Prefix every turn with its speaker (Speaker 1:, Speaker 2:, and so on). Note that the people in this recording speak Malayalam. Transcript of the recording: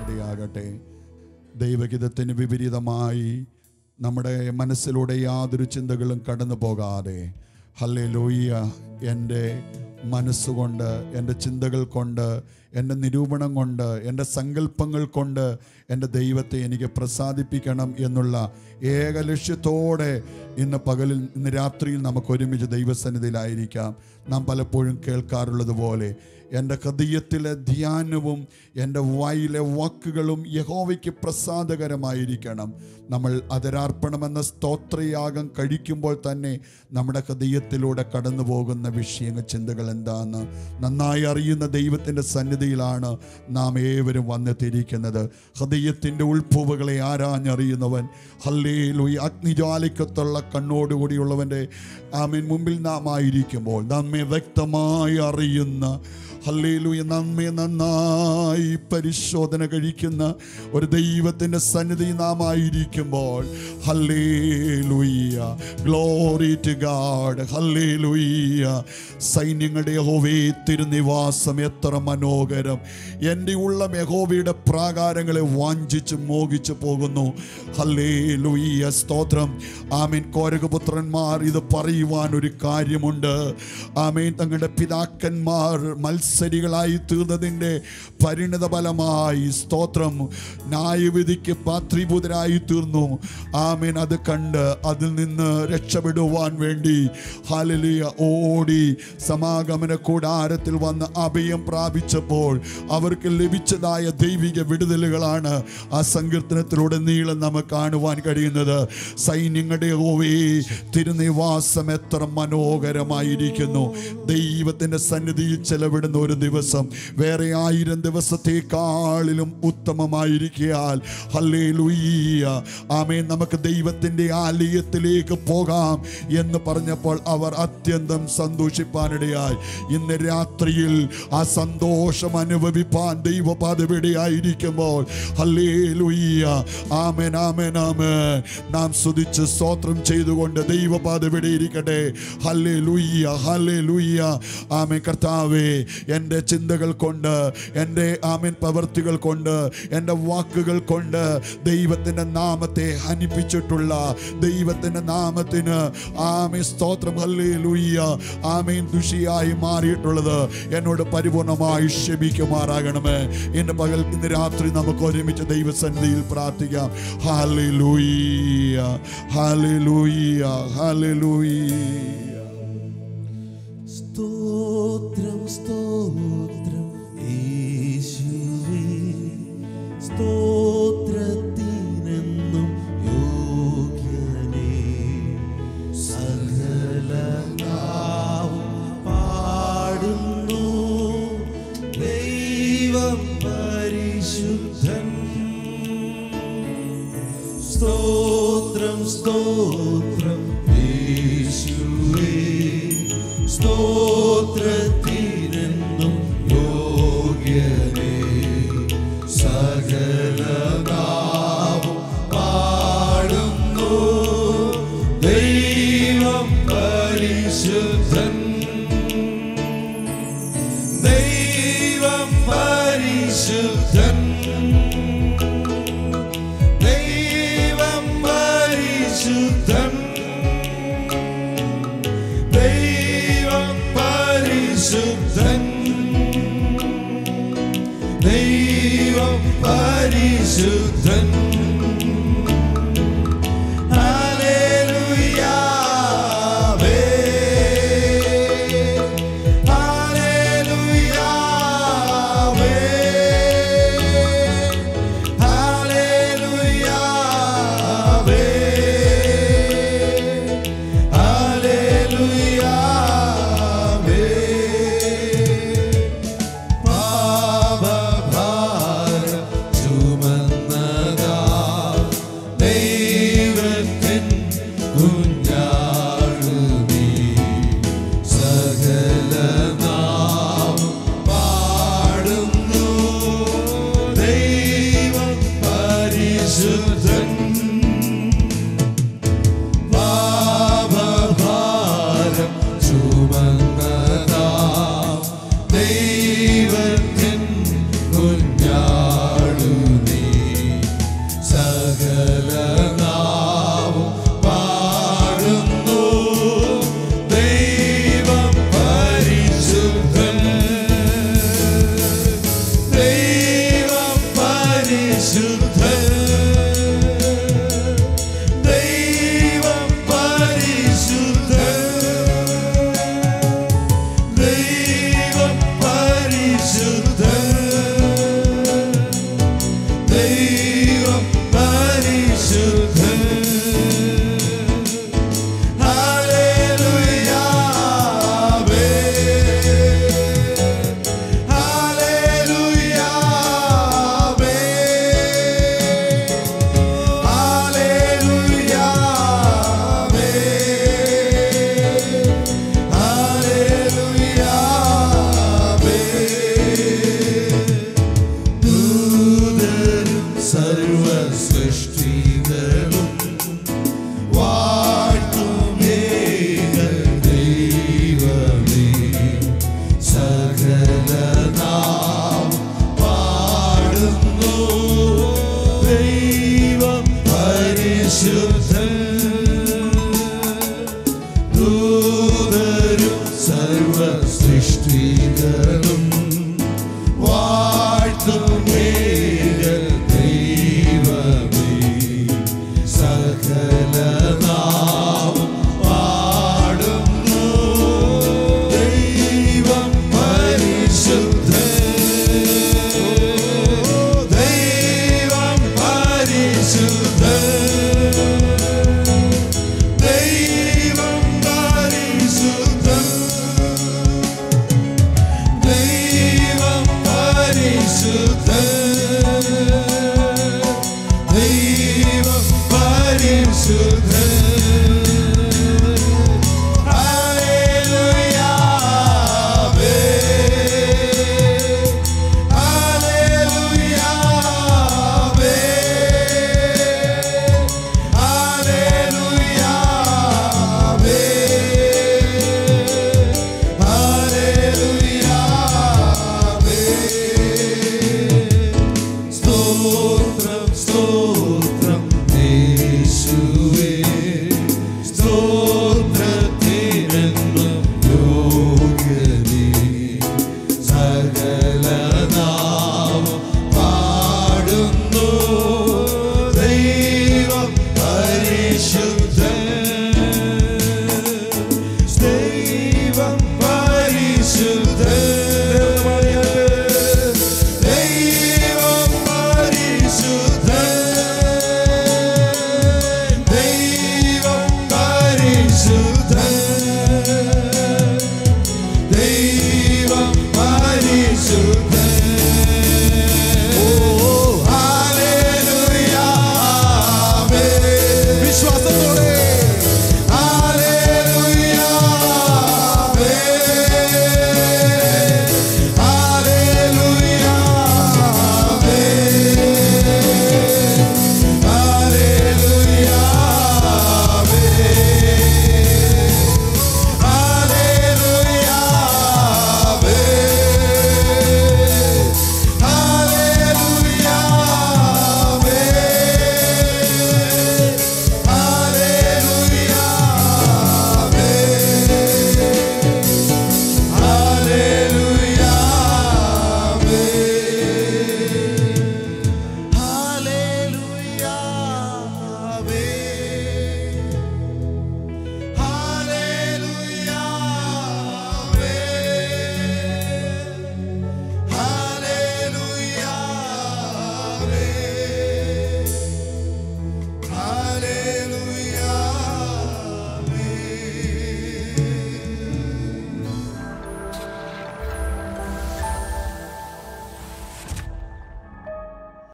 Speaker 1: ഇടയാകട്ടെ ദൈവഹിതത്തിന് വിപരീതമായി നമ്മുടെ മനസ്സിലൂടെ യാതൊരു ചിന്തകളും കടന്നു പോകാതെ ഹല്ലേ ലോയ്യ എൻ്റെ മനസ്സുകൊണ്ട് എൻ്റെ ചിന്തകൾ കൊണ്ട് എൻ്റെ നിരൂപണം കൊണ്ട് എൻ്റെ സങ്കല്പങ്ങൾ കൊണ്ട് എൻ്റെ ദൈവത്തെ എനിക്ക് പ്രസാദിപ്പിക്കണം എന്നുള്ള ഏക ലക്ഷ്യത്തോടെ ഇന്ന് പകലിൽ ഇന്ന് രാത്രിയിൽ നമുക്ക് ഒരുമിച്ച് ദൈവസന്നിധിയിലായിരിക്കാം നാം പലപ്പോഴും കേൾക്കാറുള്ളത് പോലെ എൻ്റെ ഹൃദയത്തിലെ ധ്യാനവും എൻ്റെ വായിലെ വാക്കുകളും യഹോവയ്ക്ക് പ്രസാദകരമായിരിക്കണം നമ്മൾ അതരാർപ്പണമെന്ന സ്തോത്രയാഗം കഴിക്കുമ്പോൾ തന്നെ നമ്മുടെ ഹൃദയത്തിലൂടെ കടന്നു പോകുന്ന വിഷയങ്ങൾ ചിന്തകൾ എന്താണെന്ന് നന്നായി അറിയുന്ന ദൈവത്തിൻ്റെ സന്നിധിയിലാണ് നാം ഏവരും വന്നെത്തിയിരിക്കുന്നത് ഹൃദയത്തിൻ്റെ ഉൾപ്പൂവുകളെ ആരാഞ്ഞറിയുന്നവൻ ഹല്ലേലൂയ അഗ്നിജ്വാലിക്കത്തുള്ള കണ്ണോടുകൂടിയുള്ളവൻ്റെ ആമീൻ മുമ്പിൽ നാം ആയിരിക്കുമ്പോൾ നമ്മെ വ്യക്തമായി അറിയുന്ന ഹല്ലേലൂയ നമ്മെ നന്നായി പരിശോധന കഴിക്കുന്ന ഒരു ദൈവത്തിൻ്റെ സന്നിധി നാം ആയിരിക്കുമ്പോൾ hallelujah glory to God hallelujah സൈന്യങ്ങളുടെ യഹോവേ തിരുനിവാസം എത്ര മനോഹരം എൻ്റെ ഉള്ള യഹോവയുടെ പ്രാകാരങ്ങളെ വാഞ്ചിച്ച് മോഹിച്ചു പോകുന്നു ഹല്ലേലൂയ സ്തോത്രം ആമീൻ കോരകപുത്രന്മാർ ഇത് പറയുവാൻ ഒരു കാര്യമുണ്ട് ആമീൻ തങ്ങളുടെ പിതാക്കന്മാർ മത്സരികളായി തീർന്നതിൻ്റെ പരിണിത ഫലമായി സ്തോത്രം ന്യായവിധിക്ക് പാത്രീഭൂതരായി തീർന്നു ആമീൻ അത് കണ്ട് അതിൽ നിന്ന് രക്ഷപ്പെടുവാൻ വേണ്ടി ഹാലലിയ ഓടി സമാഗമന കൂടാരത്തിൽ വന്ന് അഭയം പ്രാപിച്ചപ്പോൾ അവർക്ക് ലഭിച്ചതായ ദൈവിക വിടുതലുകളാണ് ആ സങ്കീർത്തനത്തിലൂടെ നീളം നമുക്ക് കാണുവാൻ കഴിയുന്നത് സൈന്യങ്ങളുടെ ഓവേ തിരുനിവാസം എത്ര മനോഹരമായിരിക്കുന്നു ദൈവത്തിൻ്റെ സന്നിധിയിൽ ചെലവിടുന്ന ഒരു ദിവസം വേറെ ആയിരം ദിവസത്തെക്കാളിലും ഉത്തമമായിരിക്കാൽ ഹല്ലേ ലുയ്യ ആമേ നമുക്ക് ദൈവത്തിൻ്റെ ആലയത്തിലേക്ക് പോകാം എന്ന് പറഞ്ഞപ്പോൾ അവർ അത്യന്തം സന്തോഷിപ്പാനിടയായി ഇന്ന് രാത്രിയിൽ ആ സന്തോഷം അനുഭവിപ്പാൻ ദൈവപാതവിടെയായിരിക്കുമ്പോൾ ഹല്ലേ ലുയ്യ ആമേൻ ആമേൻ ആമേൻ നാം സ്തുതിച്ച് സ്തോത്രം ചെയ്തുകൊണ്ട് ദൈവപാതവിടെ ഇരിക്കട്ടെ ഹല്ലേ ലുയ്യ ഹല്ലേ ലുയ്യ ആമേ കർത്താവേ എൻ്റെ ചിന്തകൾ കൊണ്ട് എൻ്റെ ആമേൻ പ്രവർത്തികൾ കൊണ്ട് എൻ്റെ വാക്കുകൾ കൊണ്ട് ദൈവത്തിൻ്റെ നാമത്തെ ഹനിപ്പിച്ചിട്ടുള്ള ദൈവത്തിൻ്റെ നാമത്തിന് ആമേ സ്തോത്രം ഹല്ലേ ലുയ്യ ആമേൻ ദുഷിയായി മാറിയിട്ടുള്ളത് എന്നോട് പരിപൂർണമായി ക്ഷമിക്കുമാറാകണമേ ഇന്ന് പകൽ ഇന്ന് രാത്രി നമുക്ക് ഒരുമിച്ച് ദൈവസന്നിധിയിൽ പ്രാർത്ഥിക്കാം ഹാലേ ലൂയ്യ ഹാലേ ലൂയ്യ ഹാലേ ലൂയ്യ
Speaker 2: സ്തോത്രം സ്തോത്രം യേശുവേ സ്തോത്രത്തിനെന്നും യോഗ്യനേ സകല നാവും പാടുന്നു ദൈവം പരിശുദ്ധൻ സ്തോത്രം സ്തോത്രം യേശുവേ സ്തോത്രത്തിനെന്നും യോഗ്യനേ സകല നാവും പാടുന്നു ദൈവം പരിശുദ്ധൻ ദൈവം പരിശുദ്ധൻ ദൈവം പരിശുദ്ധൻ ദൈവം പരിശുദ്ധൻ ദൈവം പരിശുദ്ധൻ ഹല്ലേലൂയാവേ ഹല്ലേലൂയാവേ ഹല്ലേലൂയാവേ ഹല്ലേലൂയാവേ പാപഭാരം ചുമന്നതാ സർവ സൃഷ്ടികളും വാഴ്ത്തും